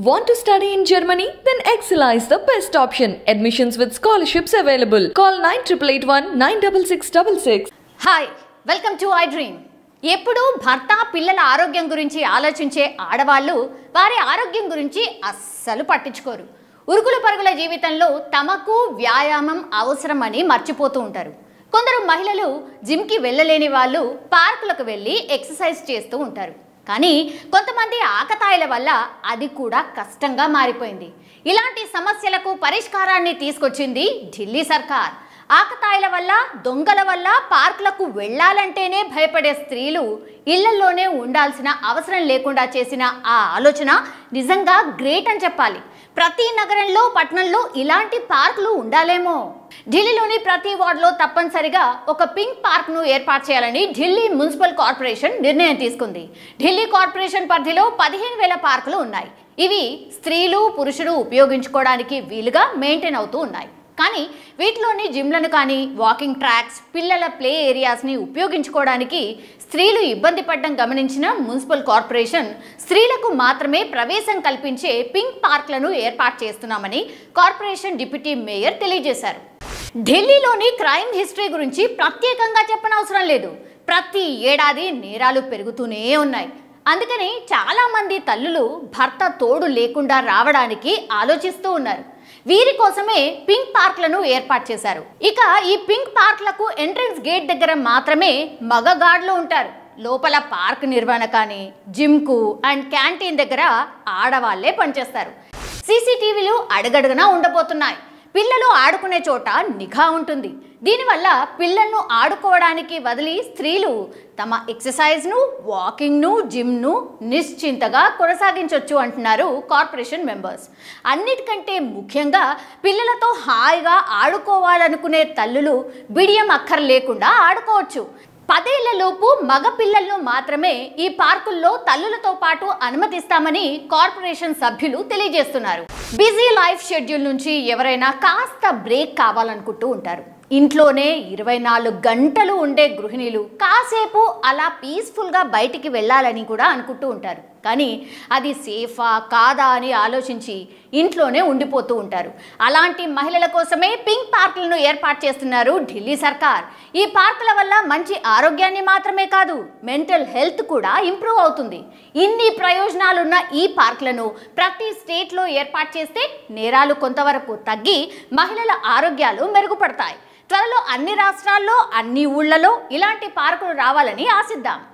Want to study in Germany? Then Excella is the best option. Admissions with scholarships available. Call 9881 96666. Hi welcome to I dream ఎప్పుడూ భర్త పిల్లల ఆరోగ్యం గురించి ఆలోచించే ఆడవాళ్ళు వారి ఆరోగ్యం గురించి అస్సలు పట్టించుకోరు ఉరుకుల పరుగుల జీవితంలో తమకు వ్యాయామం అవసరమని మర్చిపోతూ ఉంటారు కొందరు మహిళలు జిమ్కి వెళ్ళలేని వాళ్ళు పార్కులకు వెళ్ళి ఎక్సర్సైజ్ చేస్తూ ఉంటారు కానీ కొంతమంది ఆకతాయిల వల్ల అది కూడా కష్టంగా మారిపోయింది ఇలాంటి సమస్యలకు పరిష్కారాన్ని తీసుకొచ్చింది ఢిల్లీ సర్కార్ ఆకతాయిల వల్ల దొంగల వల్ల పార్కులకు వెళ్ళాలంటేనే భయపడే స్త్రీలు ఇళ్లలోనే ఉండాల్సిన అవసరం లేకుండా చేసిన ఆ ఆలోచన నిజంగా గ్రేట్ అని చెప్పాలి ప్రతి నగరంలో పట్టణంలో ఇలాంటి పార్కులు ఉండాలేమో ఢిల్లీలోని ప్రతి వార్డులో తప్పనిసరిగా ఒక పింక్ పార్క్ను ఏర్పాటు చేయాలని ఢిల్లీ మున్సిపల్ కార్పొరేషన్ నిర్ణయం తీసుకుంది ఢిల్లీ కార్పొరేషన్ పరిధిలో పదిహేను వేల పార్కులు ఉన్నాయి ఇవి స్త్రీలు పురుషులు ఉపయోగించుకోవడానికి వీలుగా మెయింటైన్ అవుతూ ఉన్నాయి కానీ వీటిలోని జిమ్లను కానీ వాకింగ్ ట్రాక్స్ పిల్లల ప్లే ఏరియాస్ని ఉపయోగించుకోవడానికి స్త్రీలు ఇబ్బంది పడడం గమనించిన మున్సిపల్ కార్పొరేషన్ స్త్రీలకు మాత్రమే ప్రవేశం కల్పించే పింక్ పార్క్లను ఏర్పాటు చేస్తున్నామని కార్పొరేషన్ డిప్యూటీ మేయర్ తెలియజేశారు ఢిల్లీలోని క్రైమ్ హిస్టరీ గురించి ప్రత్యేకంగా చెప్పనవసరం లేదు ప్రతి ఏడాది నేరాలు పెరుగుతూనే ఉన్నాయి అందుకని చాలా మంది తల్లులు భర్త తోడు లేకుండా రావడానికి ఆలోచిస్తూ ఉన్నారు వీరి కోసమే పింక్ పార్క్లను ఏర్పాటు చేశారు ఇక ఈ పింక్ పార్క్లకు ఎంట్రన్స్ గేట్ దగ్గర మాత్రమే మగ గార్డులు ఉంటారు లోపల పార్క్ నిర్వహణ కానీ జిమ్కు అండ్ క్యాంటీన్ దగ్గర ఆడవాళ్లే పనిచేస్తారు సీసీటీవీలు అడుగడుగునా ఉండబోతున్నాయి పిల్లలు ఆడుకునే చోట నిఘా ఉంటుంది దీనివల్ల పిల్లలను ఆడుకోవడానికి వదిలి స్త్రీలు తమ ఎక్సర్సైజ్ను వాకింగ్ను జిమ్ను నిశ్చింతగా కొనసాగించవచ్చు అంటున్నారు కార్పొరేషన్ మెంబర్స్ అన్నిటికంటే ముఖ్యంగా పిల్లలతో హాయిగా ఆడుకోవాలనుకునే తల్లులు బిడియం అక్కర్ లేకుండా ఆడుకోవచ్చు పదేళ్లలోపు మగ పిల్లలను మాత్రమే ఈ పార్కుల్లో తల్లులతో పాటు అనుమతిస్తామని కార్పొరేషన్ సభ్యులు తెలియజేస్తున్నారు బిజీ లైఫ్ షెడ్యూల్ నుంచి ఎవరైనా కాస్త బ్రేక్ కావాలనుకుంటూ ఉంటారు ఇంట్లోనే ఇరవై నాలుగు గంటలు ఉండే గృహిణీలు కాసేపు అలా పీస్ఫుల్గా బయటికి వెళ్ళాలని కూడా అనుకుంటూ ఉంటారు కానీ అది సేఫా కాదా అని ఆలోచించి ఇంట్లోనే ఉండిపోతూ ఉంటారు అలాంటి మహిళల కోసమే పింక్ పార్కులను ఏర్పాటు చేస్తున్నారు ఢిల్లీ సర్కార్ ఈ పార్కుల వల్ల మంచి ఆరోగ్యాన్ని మాత్రమే కాదు మెంటల్ హెల్త్ కూడా ఇంప్రూవ్ అవుతుంది ఇన్ని ప్రయోజనాలున్న ఈ పార్కులను ప్రతి స్టేట్లో ఏర్పాటు చేస్తే నేరాలు కొంతవరకు తగ్గి మహిళల ఆరోగ్యాలు మెరుగుపడతాయి త్వరలో అన్ని రాష్ట్రాల్లో అన్ని ఊళ్ళలో ఇలాంటి పార్కులు రావాలని ఆశిద్దాం